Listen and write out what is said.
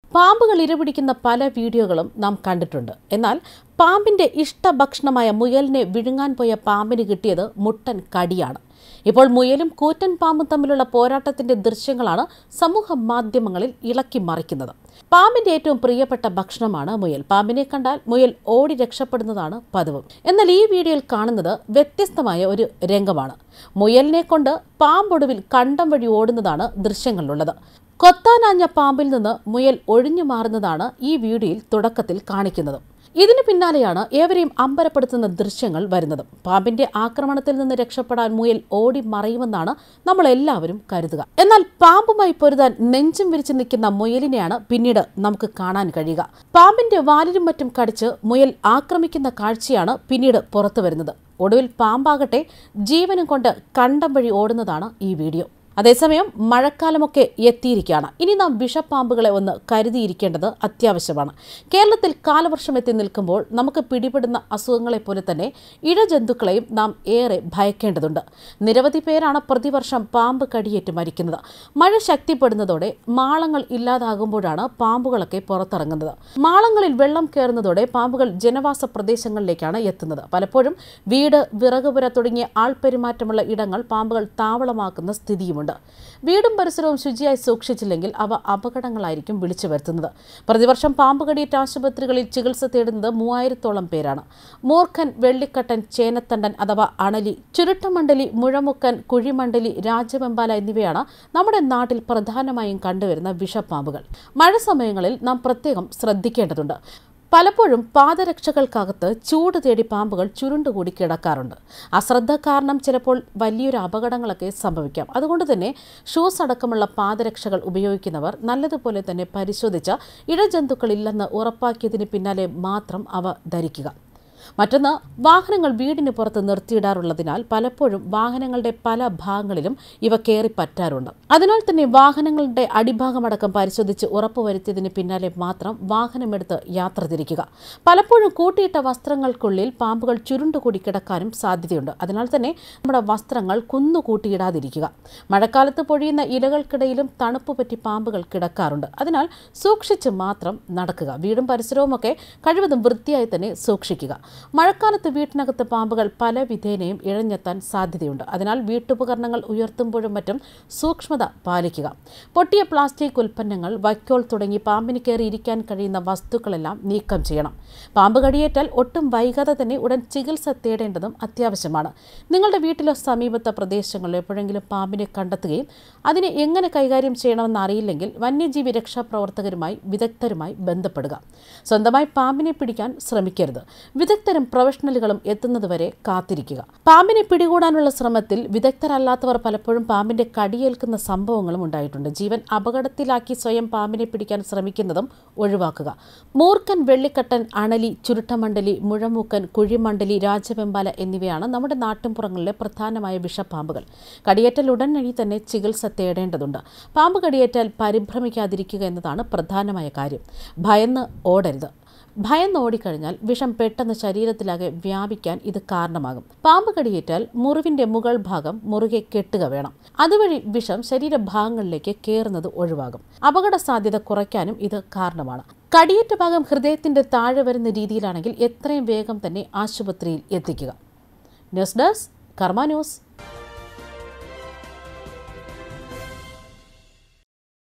പാമ്പുകൾ ഇരപിടിക്കുന്ന പല വീഡിയോകളും നാം കണ്ടിട്ടുണ്ട് എന്നാൽ പാമ്പിന്റെ ഇഷ്ടഭക്ഷണമായ മുയലിനെ വിഴുങ്ങാൻ പോയ പാമ്പിന് കിട്ടിയത് മുട്ടൻ കടിയാണ് ഇപ്പോൾ മുയലും കൂറ്റൻ പാമ്പും തമ്മിലുള്ള പോരാട്ടത്തിന്റെ ദൃശ്യങ്ങളാണ് സമൂഹ മാധ്യമങ്ങളിൽ ഇളക്കി മറിക്കുന്നത് പാമ്പിന്റെ ഏറ്റവും പ്രിയപ്പെട്ട ഭക്ഷണമാണ് മുയൽ പാമ്പിനെ കണ്ടാൽ മുയൽ ഓടി രക്ഷപ്പെടുന്നതാണ് പതിവ് എന്നാൽ ഈ വീഡിയോയിൽ കാണുന്നത് വ്യത്യസ്തമായ ഒരു രംഗമാണ് മുയലിനെ കൊണ്ട് പാമ്പൊടുവിൽ കണ്ടം വഴി ഓടുന്നതാണ് ദൃശ്യങ്ങളിലുള്ളത് കൊത്താനാഞ്ഞ പാമ്പിൽ നിന്ന് മുയൽ ഒഴിഞ്ഞു മാറുന്നതാണ് ഈ വീഡിയോയിൽ തുടക്കത്തിൽ കാണിക്കുന്നത് ഇതിനു പിന്നാലെയാണ് ഏവരെയും അമ്പരപ്പെടുത്തുന്ന ദൃശ്യങ്ങൾ വരുന്നത് പാമ്പിന്റെ ആക്രമണത്തിൽ നിന്ന് രക്ഷപ്പെടാൻ മുയൽ ഓടി മറയുമെന്നാണ് നമ്മൾ എല്ലാവരും കരുതുക എന്നാൽ പാമ്പുമായി പൊരുതാൻ നെഞ്ചും വിരിച്ചു നിൽക്കുന്ന മുയലിനെയാണ് പിന്നീട് നമുക്ക് കാണാൻ കഴിയുക പാമ്പിന്റെ വാലിലും മറ്റും കടിച്ച് മുയൽ ആക്രമിക്കുന്ന കാഴ്ചയാണ് പിന്നീട് പുറത്തു വരുന്നത് ഒടുവിൽ പാമ്പാകട്ടെ ജീവനും കൊണ്ട് കണ്ടം വഴി ഓടുന്നതാണ് ഈ വീഡിയോ അതേസമയം മഴക്കാലമൊക്കെ എത്തിയിരിക്കുകയാണ് ഇനി നാം വിഷപ്പാമ്പുകളെ ഒന്ന് കരുതിയിരിക്കേണ്ടത് അത്യാവശ്യമാണ് കേരളത്തിൽ കാലവർഷം എത്തി നിൽക്കുമ്പോൾ നമുക്ക് പിടിപെടുന്ന അസുഖങ്ങളെ പോലെ തന്നെ ഇഴജന്തുക്കളെയും നാം ഏറെ ഭയക്കേണ്ടതുണ്ട് നിരവധി പേരാണ് പ്രതിവർഷം പാമ്പ് കടിയേറ്റ് മരിക്കുന്നത് മഴ ശക്തിപ്പെടുന്നതോടെ മാളങ്ങൾ ഇല്ലാതാകുമ്പോഴാണ് പാമ്പുകളൊക്കെ പുറത്തിറങ്ങുന്നത് മാളങ്ങളിൽ വെള്ളം കയറുന്നതോടെ പാമ്പുകൾ ജനവാസ പ്രദേശങ്ങളിലേക്കാണ് എത്തുന്നത് പലപ്പോഴും വീട് വിറകുപുര തുടങ്ങിയ ആൾപെരുമാറ്റമുള്ള ഇടങ്ങൾ പാമ്പുകൾ താവളമാക്കുന്ന സ്ഥിതിയുമുണ്ട് വീടും പരിസരവും ശുചിയായി സൂക്ഷിച്ചില്ലെങ്കിൽ അവ അപകടങ്ങളായിരിക്കും വിളിച്ചു വരുത്തുന്നത് പ്രതിവർഷം പാമ്പ് കടിയേറ്റ ആശുപത്രികളിൽ ചികിത്സ തേടുന്നത് മൂവായിരത്തോളം പേരാണ് മൂർഖൻ വെള്ളിക്കട്ടൻ ചേനത്തണ്ടൻ അഥവാ അണലി ചുരുട്ടമണ്ഡലി മുഴമുക്കൻ കുഴിമണ്ഡലി രാജവെമ്പാല എന്നിവയാണ് നമ്മുടെ നാട്ടിൽ പ്രധാനമായും കണ്ടുവരുന്ന വിഷപ്പാമ്പുകൾ മഴ സമയങ്ങളിൽ നാം പ്രത്യേകം ശ്രദ്ധിക്കേണ്ടതുണ്ട് പലപ്പോഴും പാദരക്ഷകൾക്കകത്ത് ചൂട് തേടി പാമ്പുകൾ ചുരുണ്ടുകൂടി കിടക്കാറുണ്ട് അശ്രദ്ധ കാരണം ചിലപ്പോൾ വലിയൊരു അപകടങ്ങളൊക്കെ സംഭവിക്കാം അതുകൊണ്ട് തന്നെ ഷൂസ് അടക്കമുള്ള പാദരക്ഷകൾ ഉപയോഗിക്കുന്നവർ നല്ലതുപോലെ തന്നെ പരിശോധിച്ച ഇഴജന്തുക്കളില്ലെന്ന് ഉറപ്പാക്കിയതിന് പിന്നാലെ മാത്രം അവ ധരിക്കുക മറ്റൊന്ന് വാഹനങ്ങൾ വീടിന് പുറത്ത് നിർത്തിയിടാറുള്ളതിനാൽ പലപ്പോഴും വാഹനങ്ങളുടെ പല ഭാഗങ്ങളിലും ഇവ കയറി പറ്റാറുണ്ട് അതിനാൽ തന്നെ വാഹനങ്ങളുടെ അടിഭാഗമടക്കം പരിശോധിച്ച് ഉറപ്പുവരുത്തിയതിന് പിന്നാലെ മാത്രം വാഹനമെടുത്ത് യാത്ര തിരിക്കുക പലപ്പോഴും കൂട്ടിയിട്ട വസ്ത്രങ്ങൾക്കുള്ളിൽ പാമ്പുകൾ ചുരുണ്ടുകൂടി കിടക്കാനും സാധ്യതയുണ്ട് അതിനാൽ തന്നെ നമ്മുടെ വസ്ത്രങ്ങൾ കുന്നുകൂട്ടിയിടാതിരിക്കുക മഴക്കാലത്ത് പൊഴിയുന്ന ഇലകൾക്കിടയിലും തണുപ്പ് പറ്റി പാമ്പുകൾ കിടക്കാറുണ്ട് അതിനാൽ സൂക്ഷിച്ച് മാത്രം നടക്കുക വീടും പരിസരവുമൊക്കെ കഴിവതും വൃത്തിയായി തന്നെ സൂക്ഷിക്കുക മഴക്കാലത്ത് വീട്ടിനകത്ത് പാമ്പുകൾ പല വിധേനയും ഇഴഞ്ഞെത്താൻ സാധ്യതയുണ്ട് അതിനാൽ വീട്ടുപകരണങ്ങൾ ഉയർത്തുമ്പോഴും മറ്റും സൂക്ഷ്മത പാലിക്കുക പൊട്ടിയ പ്ലാസ്റ്റിക് ഉൽപ്പന്നങ്ങൾ വൈക്കോൽ തുടങ്ങി പാമ്പിന് കയറി ഇരിക്കാൻ കഴിയുന്ന വസ്തുക്കളെല്ലാം നീക്കം ചെയ്യണം പാമ്പ് കടിയേറ്റാൽ ഒട്ടും വൈകാതെ തന്നെ ഉടൻ ചികിത്സ തേടേണ്ടതും അത്യാവശ്യമാണ് നിങ്ങളുടെ വീട്ടിലോ സമീപത്തെ പ്രദേശങ്ങളിലോ എപ്പോഴെങ്കിലും പാമ്പിനെ കണ്ടെത്തുകയും അതിനെ എങ്ങനെ കൈകാര്യം ചെയ്യണമെന്ന് അറിയില്ലെങ്കിൽ വന്യജീവി രക്ഷാപ്രവർത്തകരുമായി വിദഗ്ധരുമായി ബന്ധപ്പെടുക സ്വന്തമായി പാമ്പിനെ പിടിക്കാൻ ശ്രമിക്കരുത് വിദഗ്ധരും പ്രൊഫഷണലുകളും എത്തുന്നതുവരെ കാത്തിരിക്കുക പാമ്പിനെ പിടികൂടാനുള്ള ശ്രമത്തിൽ വിദഗ്ധരല്ലാത്തവർ പലപ്പോഴും പാമ്പിന്റെ കടിയേൽക്കുന്ന സംഭവങ്ങളും ഉണ്ടായിട്ടുണ്ട് ജീവൻ അപകടത്തിലാക്കി സ്വയം പാമ്പിനെ പിടിക്കാൻ ശ്രമിക്കുന്നതും ഒഴിവാക്കുക മൂർഖൻ വെള്ളിക്കട്ടൻ അണലി ചുരുട്ടമണ്ഡലി മുഴമൂക്കൻ കുഴിമണ്ഡലി രാജവെമ്പാല എന്നിവയാണ് നമ്മുടെ നാട്ടിൻപുറങ്ങളിലെ പ്രധാനമായ വിഷപ്പാമ്പുകൾ കടിയേറ്റാൽ ഉടനടി തന്നെ ചികിത്സ തേടേണ്ടതുണ്ട് പാമ്പ് കടിയേറ്റാൽ പരിഭ്രമിക്കാതിരിക്കുക എന്നതാണ് പ്രധാനമായ കാര്യം ഭയന്ന് ഓടരുത് ഭയന്ന് ഓടിക്കഴിഞ്ഞാൽ വിഷം പെട്ടെന്ന് ശരീരത്തിലാകെ വ്യാപിക്കാൻ ഇത് കാരണമാകും പാമ്പ് കടിയേറ്റാൽ മുറിവിന്റെ മുകൾ ഭാഗം മുറുകെ കെട്ടുക വേണം അതുവഴി വിഷം ശരീരഭാഗങ്ങളിലേക്ക് കയറുന്നത് ഒഴിവാകും അപകട സാധ്യത കുറയ്ക്കാനും ഇത് കാരണമാണ് കടിയേറ്റ ഭാഗം ഹൃദയത്തിന്റെ താഴെ വരുന്ന രീതിയിലാണെങ്കിൽ എത്രയും വേഗം തന്നെ ആശുപത്രിയിൽ എത്തിക്കുക ന്യൂസ് ഡെസ്ക് കർമ്മ ന്യൂസ്